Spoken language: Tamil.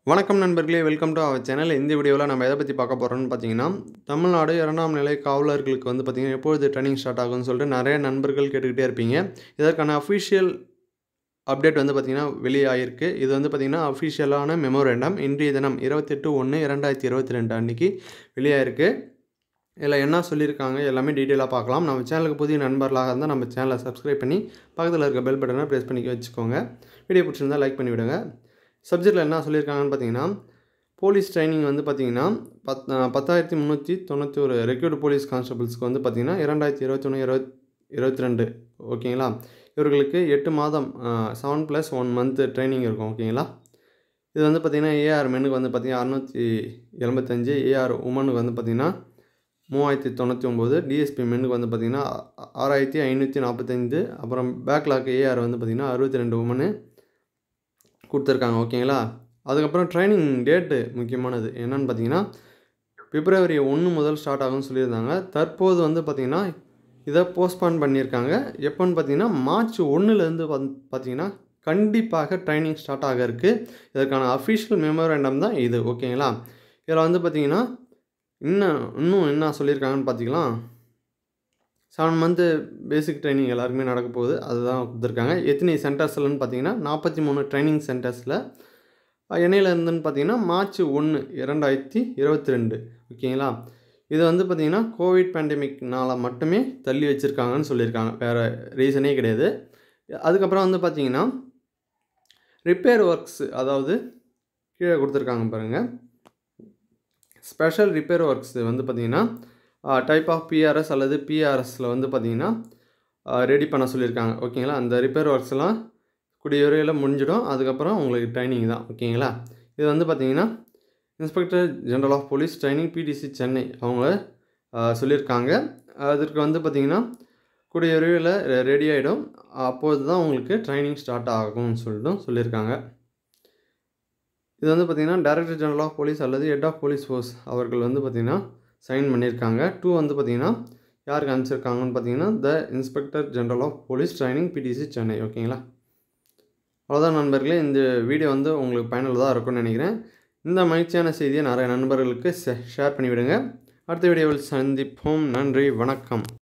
வணக்கம் நண்பர்களே வெல்கம் டு அவர் சேனல் இந்த வீடியோவில் நம்ம எதை பற்றி பார்க்க போகிறோம்னு பார்த்தீங்கன்னா தமிழ்நாடு இரண்டாம் நிலை காவலர்களுக்கு வந்து பார்த்திங்கன்னா எப்பொழுது ட்ரைனிங் ஸ்டார்ட் ஆகும்னு சொல்லிட்டு நிறைய நண்பர்கள் கேட்டுக்கிட்டே இருப்பீங்க இதற்கான அஃபிஷியல் அப்டேட் வந்து பார்த்திங்கன்னா வெளியாகிருக்கு இது வந்து பார்த்திங்கன்னா அஃபிஷியலான மெமோரண்டம் இன்றைய தினம் இருபத்தெட்டு ஒன்று இரண்டாயிரத்தி இருபத்தி ரெண்டு அன்றைக்கி வெளியாகிருக்கு இதில் என்ன சொல்லியிருக்காங்க எல்லாமே டீட்டெயிலாக பார்க்கலாம் நம்ம சேனலுக்கு புதிய நண்பர்களாக இருந்தால் நம்ம சேனலை சப்ஸ்கிரைப் பண்ணி பக்கத்தில் இருக்க பெல் பட்டனை ப்ரெஸ் பண்ணி வச்சுக்கோங்க வீடியோ பிடிச்சிருந்தா லைக் பண்ணி விடுங்க சப்ஜெக்டில் என்ன சொல்லியிருக்காங்கன்னு பார்த்தீங்கன்னா போலீஸ் ட்ரைனிங் வந்து பார்த்தீங்கன்னா பத் பத்தாயிரத்தி முந்நூற்றி தொண்ணூற்றி ஒரு ரெக்யூர்டு போலீஸ் கான்ஸ்டபிள்ஸ்க்கு வந்து பார்த்தீங்கன்னா இரண்டாயிரத்தி இருபத்தொன்று இருபத் இருபத்தி ரெண்டு ஓகேங்களா இவர்களுக்கு எட்டு மாதம் seven plus one month training இருக்கும் ஓகேங்களா இது வந்து பார்த்திங்கன்னா ஏஆர் மெனுக்கு வந்து பார்த்திங்கன்னா அறநூற்றி எண்பத்தஞ்சு ஏஆர் உமனுக்கு வந்து பார்த்திங்கன்னா மூவாயிரத்தி தொண்ணூற்றி ஒம்பது டிஎஸ்பி மெனுக்கு வந்து பார்த்திங்கன்னா ஆறாயிரத்தி ஐநூற்றி நாற்பத்தைந்து அப்புறம் பேக்லாக் ஏஆர் வந்து பார்த்திங்கன்னா அறுபத்தி ரெண்டு உமனு கொடுத்துருக்காங்க ஓகேங்களா அதுக்கப்புறம் ட்ரைனிங் டேட்டு முக்கியமானது என்னென்னு பார்த்தீங்கன்னா பிப்ரவரி ஒன்று முதல் ஸ்டார்ட் ஆகும்னு சொல்லியிருந்தாங்க தற்போது வந்து பார்த்திங்கன்னா இதை போஸ்ட்பான் பண்ணியிருக்காங்க எப்போன்னு பார்த்தீங்கன்னா மார்ச் ஒன்றுலேருந்து வந்து பார்த்திங்கன்னா கண்டிப்பாக ட்ரைனிங் ஸ்டார்ட் ஆக இருக்குது இதற்கான அஃபிஷியல் மெமோரண்டம் தான் இது ஓகேங்களா இதில் வந்து பார்த்திங்கன்னா இன்னும் இன்னும் என்ன சொல்லியிருக்காங்கன்னு பார்த்தீங்களா செவன் மந்த்து பேசிக் ட்ரைனிங் எல்லாருக்குமே நடக்க போகுது அதுதான் கொடுத்துருக்காங்க எத்தனை சென்டர்ஸ்லன்னு பார்த்தீங்கன்னா நாற்பத்தி மூணு ட்ரைனிங் சென்டர்ஸில் எண்ணெயில் இருந்துன்னு பார்த்தீங்கன்னா மார்ச் ஒன்று இரண்டாயிரத்தி இருபத்தி ரெண்டு ஓகேங்களா இது வந்து பார்த்திங்கன்னா கோவிட் பேண்டமிக்னால் மட்டுமே தள்ளி வச்சுருக்காங்கன்னு சொல்லியிருக்காங்க வேறு ரீசனே கிடையாது அதுக்கப்புறம் வந்து பார்த்திங்கன்னா ரிப்பேர் ஒர்க்ஸ் அதாவது கீழே கொடுத்துருக்காங்க பாருங்கள் ஸ்பெஷல் ரிப்பேர் ஒர்க்ஸ் வந்து பார்த்திங்கன்னா டைப் ஆஃப் பிஆர்எஸ் அல்லது பிஆர்எஸில் வந்து பார்த்திங்கன்னா ரெடி பண்ண சொல்லியிருக்காங்க ஓகேங்களா அந்த ரிப்பேர் ஒர்க்ஸ்லாம் கூடிய விரைவில் முடிஞ்சிடும் அதுக்கப்புறம் உங்களுக்கு ட்ரைனிங் தான் ஓகேங்களா இது வந்து பார்த்திங்கன்னா inspector general of police training PTC Chennai அவங்க சொல்லியிருக்காங்க அதற்கு வந்து பார்த்திங்கன்னா கூடிய விரைவில் ரெடி ஆகிடும் அப்போது தான் உங்களுக்கு ட்ரைனிங் ஸ்டார்ட் ஆகும்னு சொல்லிட்டு சொல்லியிருக்காங்க இது வந்து பார்த்திங்கன்னா டைரக்டர் ஜெனரல் ஆஃப் போலீஸ் அல்லது ஹெட் ஆஃப் போலீஸ் ஃபோர்ஸ் அவர்கள் வந்து பார்த்திங்கன்னா சைன் பண்ணியிருக்காங்க டூ வந்து பார்த்திங்கன்னா யாருக்கு அனுப்பிச்சிருக்காங்கன்னு பார்த்தீங்கன்னா the inspector general of police training PTC Chennai ஓகேங்களா அவ்வளோதான் நண்பர்களே இந்த வீடியோ வந்து உங்களுக்கு பயனுள்ளதாக இருக்கும்னு நினைக்கிறேன் இந்த மகிழ்ச்சியான செய்தியை நிறைய நண்பர்களுக்கு ஷேர் பண்ணிவிடுங்க அடுத்த வீடியோவில் சந்திப்போம் நன்றி வணக்கம்